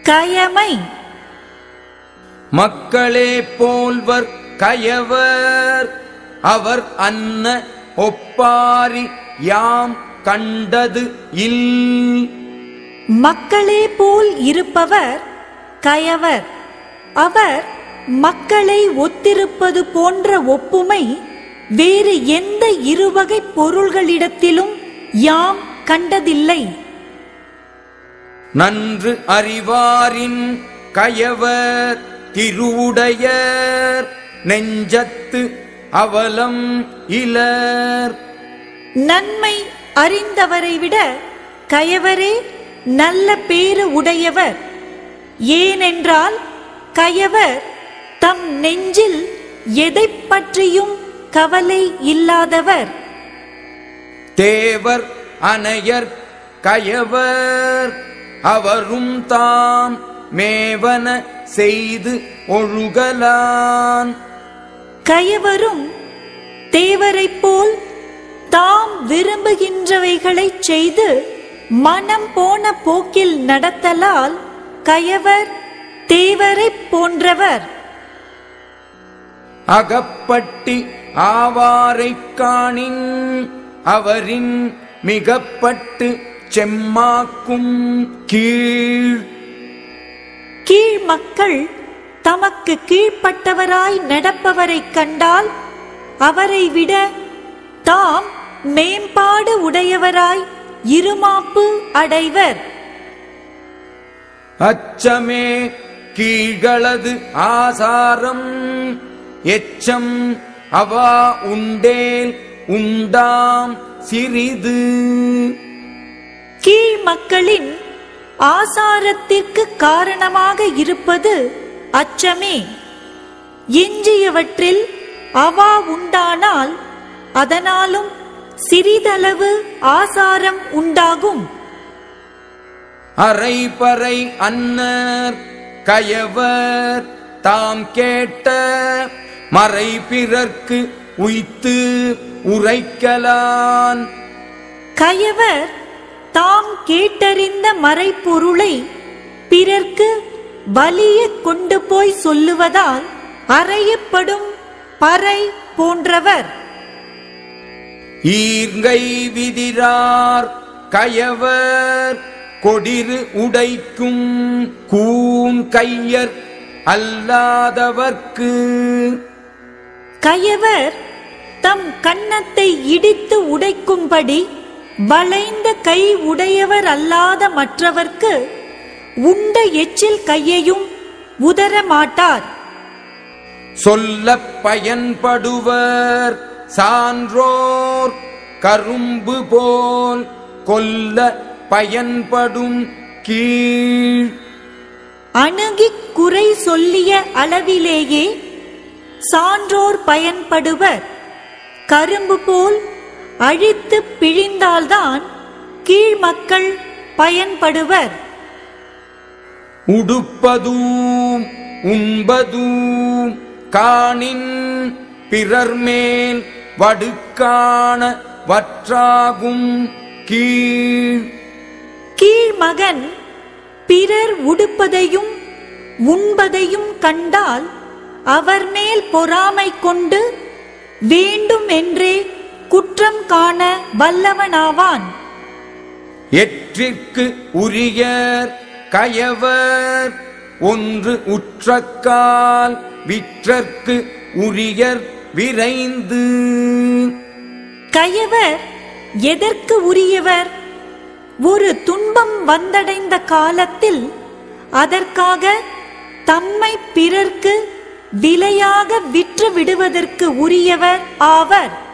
கயமை மக்களே போல்வர் கயவர் அவர் அன்ன ஒப்பாரி யாம் கண்டது இல் மக்களே போல் இருப்பவர் கயவர் அவர் மக்களை ஒத்திருப்பது போன்ற ஒப்புமை வேறு எந்த இருவகை பொருள்களிடத்திலும் யாம் கண்டதில்லை நன்று அறிவாரின் கயவர் திருவுடையர் நெஞ்சத்து அவலம் இலர் நன்மை அறிந்தவரை விட கயவரே நல்ல பேறு உடையவர் ஏனென்றால் கயவர் தம் நெஞ்சில் எதைப் பற்றியும் கவலை இல்லாதவர் தேவர் அனையர் கயவர் அவரும் தாம் மேவன செய்து ஒழுகலான் கயவரும் தேவரைப் போல் தாம் விரும்புகின்றவைகளைச் செய்து மனம் போன போக்கில் நடத்தலால் கயவர் தேவரைப் போன்றவர் அகப்பட்டி ஆவாரைக் காணின் அவரின் மிகப்பட்டு செம்மாக்கும் கீழ் கீழ் மக்கள் தமக்கு கீழ்ப்பட்டவராய் நடப்பவரைக் கண்டால் அவரை விட தாம் மேம்பாடு உடையவராய் இருமாப்பு அடைவர் அச்சமே கீழ்களது ஆசாரம் எச்சம் அவா உண்டேல் உண்டாம் சிறிது கீழ் மக்களின் ஆசாரத்திற்கு காரணமாக இருப்பது அச்சமே எஞ்சியவற்றில் அவா உண்டானால் அதனாலும் சிறிதளவு ஆசாரம் உண்டாகும் அரைபறை அன்னர் கயவர் தாம் கேட்ட மறை பிறர்க்கு உய்த்து உரைக்கலான் கயவர் தாம் கேட்டறிந்த மறைப்பொருளை பிறர்க்கு வலிய கொண்டு போய் சொல்லுவதால் அறையப்படும் பறை போன்றவர் ஈர்ங்கை விதிரார் கயவர் கொடிறு உடைக்கும் கூன் கையர் அல்லாதவர்க்கு கயவர் தம் கன்னத்தை இடித்து உடைக்கும்படி வளைந்த கை உடையவர் அல்லாத மற்றவர்க்கு உண்ட எச்சில் கையையும் உதர மாட்டார் சொல்லப் பயன்படுவர் சான்றோர் கரும்பு போல் கொல்ல பயன்படும் கீழ் அணுகிக் குறை சொல்லிய அளவிலேயே சான்றோர் பயன்படுவர் கரும்பு போல் அழித்து பிழிந்தால்தான் கீழ் மக்கள் பயன்படுவர் உடுப்பதூம் உண்பதூம் காணின் பிறர் மேல் வடுக்கான வற்றாகும் கீழ் கீழ் மகன் பிறர் உடுப்பதையும் உண்பதையும் கண்டால் அவர் மேல் பொறாமை கொண்டு வேண்டும் என்றே குற்றம் காண வல்லவனாவான் எற்றிற்கு உரியர் கயவர் ஒன்று உற்றக்கால் விற்றற்கு உரியர் விரைந்து கயவர் எதற்கு உரியவர் ஒரு துன்பம் வந்தடைந்த காலத்தில் அதற்காக தம்மை பிறர்க்கு விலையாக விற்று விடுவதற்கு உரியவர் ஆவர்